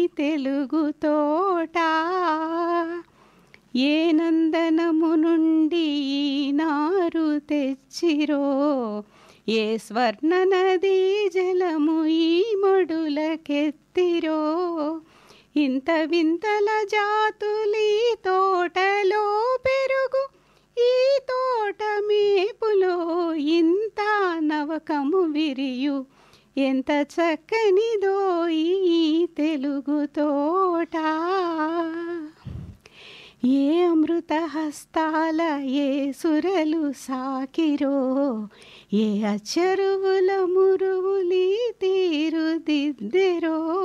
తెలుగు తోట ఏ నందనము నుండి ఈ నారు తెచ్చిరో ఏ స్వర్ణ నదీ జలము ఈ మడులకెత్తిరో ఇంత వింతల జాతులి తోటలో పెరుగు ఈ తోట మేపులో ఇంత నవకము విరియు ఎంత చక్కనిదో ఈ తెలుగు తోట ఏ అమృత హస్తాల ఏ సురలు సాకిరో ఏ అచ్చరువుల మురువులి తీరుదిద్దెరో